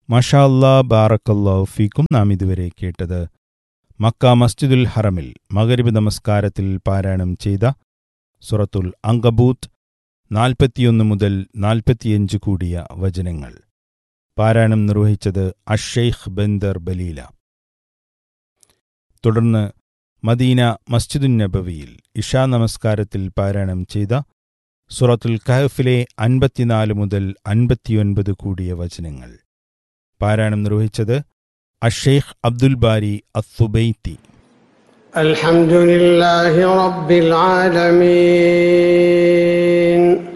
മഷാ അല്ലാ ബാറക്കല്ലാ ഫീക്കും നാം ഇതുവരെ കേട്ടത് മക്ക മസ്ജിദുൽ ഹറമിൽ മകരിബ് നമസ്കാരത്തിൽ പാരായണം ചെയ്ത സുറത്തുൽ അങ്കബൂത്ത് നാൽപ്പത്തിയൊന്ന് മുതൽ നാൽപ്പത്തിയഞ്ച് കൂടിയ വചനങ്ങൾ പാരായണം നിർവഹിച്ചത് അഷെയ്ഖ് ബന്ദർ ബലീല തുടർന്ന് മദീന മസ്ജിദുൻ നബവിയിൽ ഇഷാ നമസ്കാരത്തിൽ പാരായണം ചെയ്ത സുറത്തുൽ കഹഫിലെ അൻപത്തിനാല് മുതൽ അൻപത്തിയൊൻപത് കൂടിയ വചനങ്ങൾ പാരായണം നിർവഹിച്ചത് അഷെയ്ഖ് അബ്ദുൽ ബാരി അസുബൈത്തി الحمد لله رب العالمين